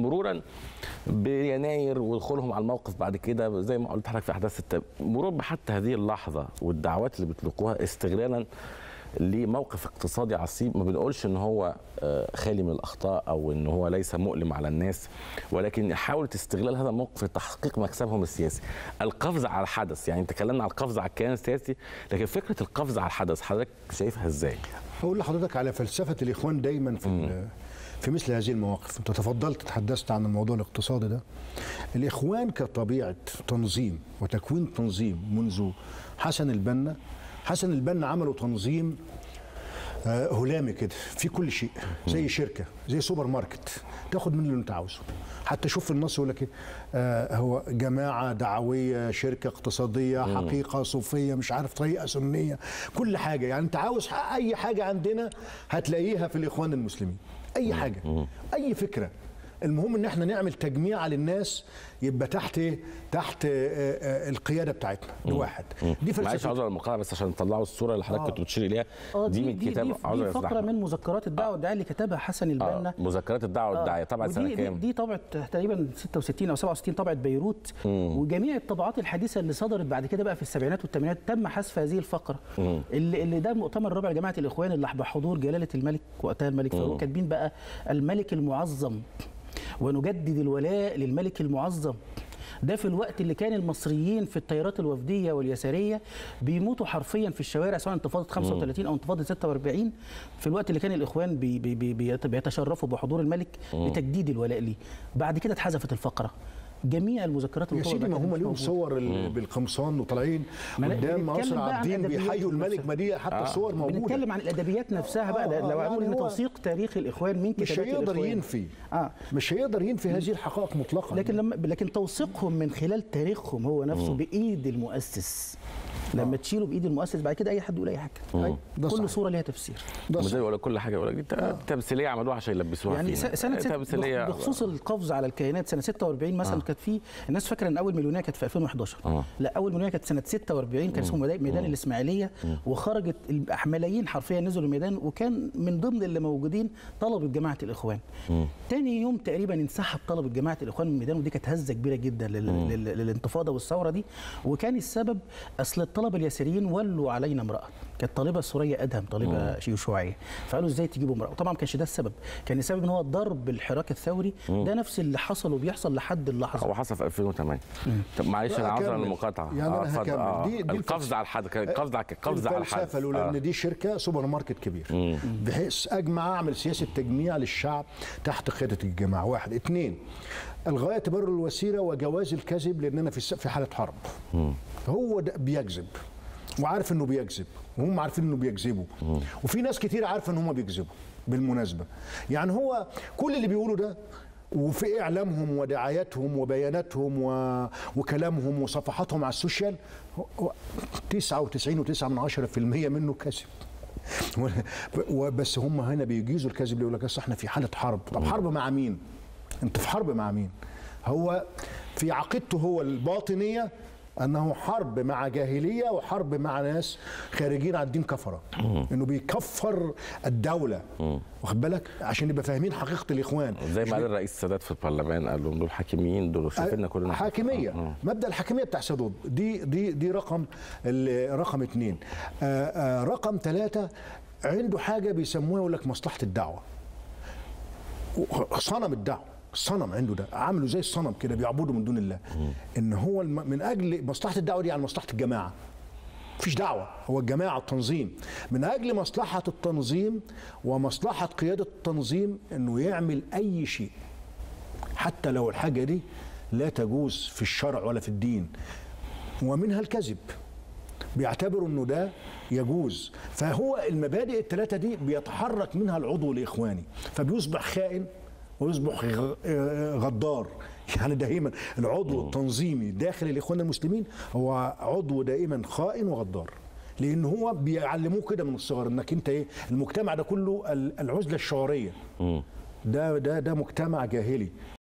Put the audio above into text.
مرورا بيناير ودخولهم على الموقف بعد كده زي ما قلت لحضرتك في احداث الت... مرور بحتى هذه اللحظه والدعوات اللي بيطلقوها استغلالا لموقف اقتصادي عصيب ما بنقولش ان هو آه، خالي من الاخطاء او ان هو ليس مؤلم على الناس ولكن حاول استغلال هذا الموقف لتحقيق مكسبهم السياسي القفز على الحدث يعني تكلمنا على القفز على الكيان السياسي لكن فكره القفز على الحدث حضرتك شايفها ازاي هقول لحضرتك على فلسفه الاخوان دايما في ال- في مثل هذه المواقف انت تفضلت تحدثت عن الموضوع الاقتصادي ده الاخوان كطبيعه تنظيم وتكوين تنظيم منذ حسن البنا حسن البنا عملوا تنظيم آه، هلامي كده في كل شيء زي شركه زي سوبر ماركت تاخد منه اللي انت عاوزه حتى شوف في النص يقول لك إيه، آه، هو جماعه دعويه شركه اقتصاديه حقيقه صوفيه مش عارف طريقه سنيه كل حاجه يعني انت عاوز ح- اي حاجه عندنا هتلاقيها في الاخوان المسلمين اي حاجه اي فكره المهم ان احنا نعمل تجميع للناس يبقى تحت إيه؟ تحت آه، آه، القياده بتاعتنا دي واحد دي معلش فلسفه عاوز المقاله بس عشان نطلعوا الصوره اللي حضرتك آه. كنت بتشير اليها اه دي, دي من دي, كتاب دي, عاوز دي أوضح فقره لك. من مذكرات الدعوه والدعايه اللي كتبها حسن البنا آه. مذكرات الدعوه والدعايه طبعا سنه ودي- كام دي, دي طبعه تقريبا 66 او 67 طبعه بيروت وجميع الطبعات الحديثه اللي صدرت بعد كده بقى في السبعينات والثمانينات تم حذف هذه الفقره اللي, اللي ده مؤتمر رابع جماعه الاخوان اللي بحضور جلاله الملك وقتها الملك فاروق كاتبين بقى الملك المعظم ونجدد الولاء للملك المعظم ده في الوقت اللي كان المصريين في التيارات الوفديه واليساريه بيموتوا حرفيا في الشوارع سواء انتفاضه 35 او انتفاضه 46 في الوقت اللي كان الاخوان بي بي بي بيت- بيتشرفوا بحضور الملك لتجديد الولاء ليه بعد كده اتحذفت الفقره جميع المذكرات يا المطولة سيدي ما كانت هم مش ليهم موجودة. صور ال- بالقمصان وطالعين ما أنا قدام بنتكلم مصر بقى عن عابدين أدبيات بيحيوا الملك نفسها. ما دي حتى الصور موجوده بنتكلم عن الادبيات نفسها بقى آه، لو يعني عملوا هو توثيق تاريخ الاخوان من مش كتابات هيقدر الإخوان. ينفي اه مش هيقدر ينفي هذه الحقائق مطلقا لكن لما لكن توثيقهم من خلال تاريخهم هو نفسه بايد المؤسس لما تشيله بايد المؤسس بعد كده اي حد يقول اي حاجه ده كل صحيح. صوره ليها تفسير ده زي صحيح. ولا كل حاجه يقول لك دي ت- تمثيليه عملوها عشان يلبسوها يعني فينا س- سنه ست تمثيليه بخصوص القفز على الكيانات سنه 46 مثلا كانت في الناس فاكره ان اول مليونيه كانت في 2011 آه. لا اول مليونيه كانت سنه 46 كان اسمه ميدان- ميدان الاسماعيليه وخرجت الملايين حرفيا نزلوا الميدان وكان من ضمن اللي موجودين طلبه جماعه الاخوان تاني يوم تقريبا انسحب طلبه جماعه الاخوان من الميدان ودي كانت هزه كبيره جدا لل... لل... للانتفاضه والثوره دي وكان السبب اصل الطلبه اليساريين ولوا علينا امراه كانت طالبه سوريه ادهم طالبه شيوعيه فقالوا ازاي تجيبوا امراه وطبعا ما كانش ده السبب كان السبب ان هو ضرب الحراك الثوري ده نفس اللي حصل وبيحصل لحد اللحظه هو حصل في 2008 طب معلش لا، انا عاوز أكمل. المقاطعه يعني أنا اتفضل. هكمل. دي- دي القفز الفلسفة. على الحد القفز على القفز على الحد الفلسفه لولا ان دي شركه سوبر ماركت كبير بحيث اجمع اعمل سياسه تجميع للشعب تحت قياده الجماعه واحد اثنين الغايه تبرر الوسيله وجواز الكذب لاننا في الس- في حاله حرب هو ده بيكذب وعارف انه بيكذب وهم عارفين انه بيكذبوا وفي ناس كتير عارفه ان هم بيكذبوا بالمناسبه يعني هو كل اللي بيقوله ده وفي اعلامهم ودعاياتهم وبياناتهم و... وكلامهم وصفحاتهم على السوشيال هو- 99.9 من 10% منه كذب و- وبس هم هنا بيجيزوا الكذب يقول لك اصل احنا في حاله حرب طب حرب مع مين انت في حرب مع مين هو في عقيدته هو الباطنيه انه حرب مع جاهليه وحرب مع ناس خارجين عن الدين كفره انه بيكفر الدوله واخد بالك عشان نبقى فاهمين حقيقه الاخوان زي ما قال الرئيس السادات في البرلمان قال لهم دول حاكميين دول شايفيننا كلنا حاكميه آه. مبدا الحاكميه بتاع سادات دي دي دي رقم ال- رقم اثنين آه، آه، رقم ثلاثه عنده حاجه بيسموها يقول لك مصلحه الدعوه صنم الدعوه الصنم عنده ده عامله زي الصنم كده بيعبده من دون الله ان هو الم- من اجل مصلحه الدعوه دي عن مصلحه الجماعه مفيش دعوة هو الجماعة التنظيم من أجل مصلحة التنظيم ومصلحة قيادة التنظيم أنه يعمل أي شيء حتى لو الحاجة دي لا تجوز في الشرع ولا في الدين ومنها الكذب بيعتبروا انه ده يجوز فهو المبادئ الثلاثه دي بيتحرك منها العضو الاخواني فبيصبح خائن ويصبح غ- آه، غدار يعني دائما العضو التنظيمي داخل الاخوان المسلمين هو عضو دائما خائن وغدار لان هو بيعلموه كده من الصغر انك انت ايه المجتمع ده كله ال- العزله الشعوريه ده ده ده مجتمع جاهلي